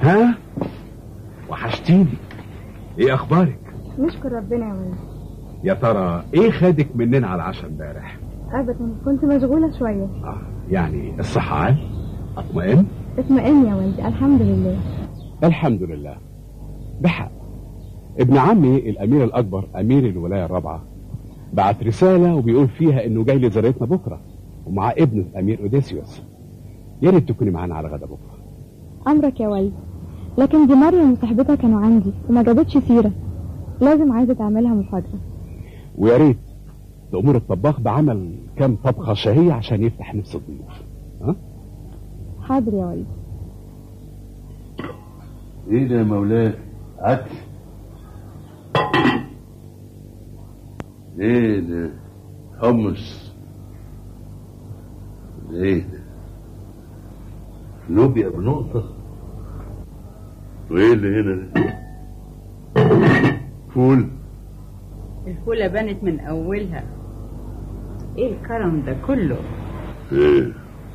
ها وحشتيني ايه اخبارك نشكر ربنا يا ولد يا ترى ايه خدك مننا على العشاء امبارح ابدا كنت مشغوله شويه اه يعني الصحة عال اطمئن اطمئن يا ولدي الحمد لله الحمد لله بحق ابن عمي الامير الاكبر امير الولايه الرابعه بعت رساله وبيقول فيها انه جاي لزيارتنا بكره ومع ابنه الامير اوديسيوس يا ريت تكوني معانا على غدا بكره امرك يا ولدي لكن دي مريم وصاحبتها كانوا عندي وما جابتش سيره لازم عايزه تعملها مفاجاه ويا ريت تأمر الطباخ بعمل كام طبخه شهيه عشان يفتح نفس الضيوف ها حاضر يا ولدي ايه ده يا مولاي اكل ايه ده حمص ده ايه ده لوبيا بنقطة وايه اللي هنا ده فول الفولة بانت من أولها إيه الكرم ده كله ايه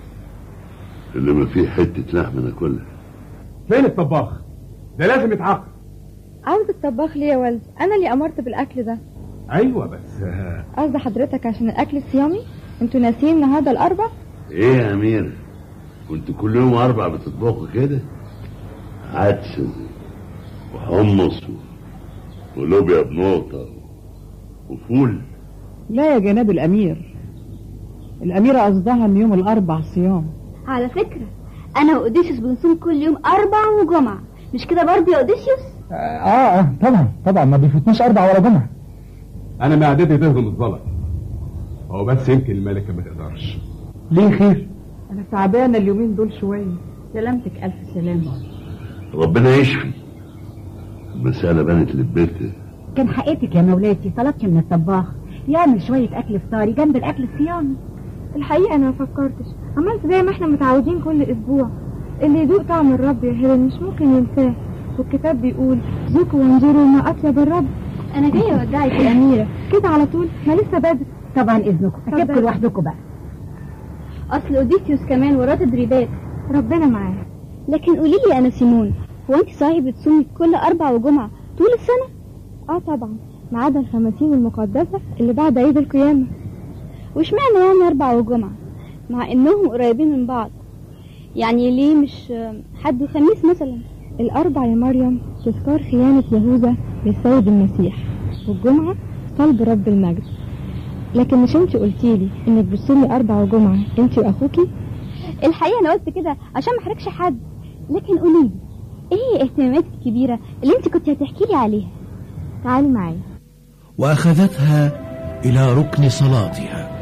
اللي ما فيه حتة لحمة ناكلها فين الطباخ ده لازم يتعاقب عاوز الطباخ ليه يا ولد انا اللي امرت بالاكل ده ايوه بس آه، قصد حضرتك عشان الاكل الصيامي انتوا ناسيين النهارده الاربع ايه يا امير كنت كل يوم اربع بتطبخوا كده عدس وحمص ولوبيا بنقطة وفول لا يا جناب الأمير الأميرة قصدها إن يوم الأربع صيام على فكرة أنا وأوديسيوس بنصوم كل يوم أربع وجمعة مش كده برضه يا أوديسيوس؟ اه اه طبعا طبعا ما بيفوتناش اربع ولا جمعه انا معدتي تهضم الزلط هو بس يمكن الملكه ما تقدرش ليه خير أنا تعبانة اليومين دول شوية سلامتك ألف سلامة ربنا يشفي المسألة بانت لبيتها كان حقيقتك يا مولاتي طلبت من الطباخ يعمل شوية أكل فطاري جنب الأكل الصيامي الحقيقه انا ما فكرتش عملت زي ما احنا متعودين كل اسبوع اللي يذوق طعم الرب يا هيلين مش ممكن ينساه والكتاب بيقول ذوقوا وانظروا ما اطيب الرب أنا جاية أودعك يا اميره كده على طول ما لسه بدري طبعا إذنكم اتفضل. أسيبكم لوحدكم بقى أصل أوديسيوس كمان وراه تدريبات ربنا معاه لكن قولي لي أنا سيمون هو أنت صحيح بتصومي كل أربع وجمعة طول السنة؟ اه طبعا ما عدا الخمسين المقدسه اللي بعد عيد القيامه واشمعنى يعني أربع وجمعة؟ مع إنهم قريبين من بعض يعني ليه مش حد وخميس مثلا؟ الاربع يا مريم تذكار خيانه يهوذا للسيد المسيح والجمعه صلب رب المجد لكن مش انت قلتيلي انك بتصومي اربع وجمعه انت واخوكي الحقيقة أنا قلت كده عشان ما احرجش حد لكن قولي لي إيه هي اهتماماتك الكبيرة اللي أنت كنت هتحكي لي عليها؟ تعالي معايا واخذتها الى ركن صلاتها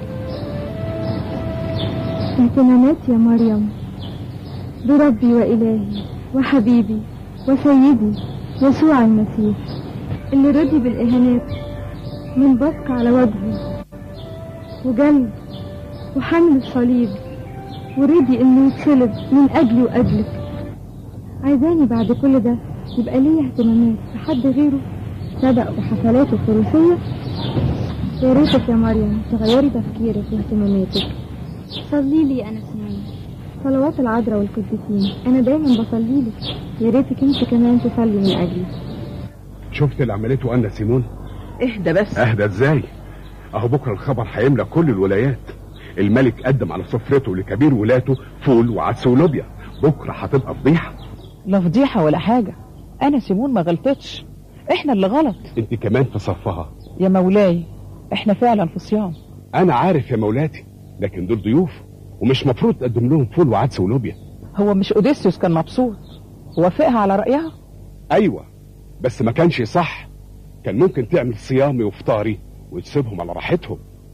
اهتمامات يا مريم بربي وإلهي وحبيبي وسيدي يسوع المسيح اللي رضي بالإهانات من بصق على وجهه وجلد وحمل الصليب ورضي إنه يتصلب من أجلي وأجلك عايزاني بعد كل ده يبقى ليا اهتمامات لحد غيره سبق وحفلاته الفروسية يا ريتك يا مريم تغيري تفكيرك واهتماماتك صلي لي أنا سنين صلوات العذراء والقديسين أنا دايما بصلي لك يا ريتك أنت كمان تصلي من أجلي شفت اللي عملته انا سيمون اهدى بس اهدى ازاي اهو بكره الخبر هيملى كل الولايات الملك قدم على سفرته لكبير ولاته فول وعدس ولوبيا بكره هتبقى فضيحه لا فضيحة ولا حاجة أنا سيمون ما غلطتش إحنا اللي غلط انت كمان في صفها يا مولاي إحنا فعلا في صيام انا عارف يا مولاتي لكن دول ضيوف ومش مفروض تقدم لهم فول وعدس ولوبيا هو مش أوديسيوس كان مبسوط وافقها على رأيها ايوه بس ما كانش صح كان ممكن تعمل صيامي وفطاري وتسيبهم على راحتهم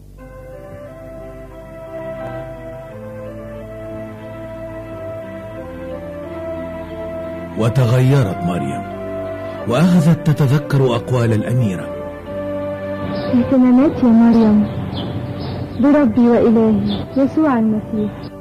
وتغيرت مريم واخذت تتذكر اقوال الاميره اهتمامات يا مريم بربي وإلهي يسوع المسيح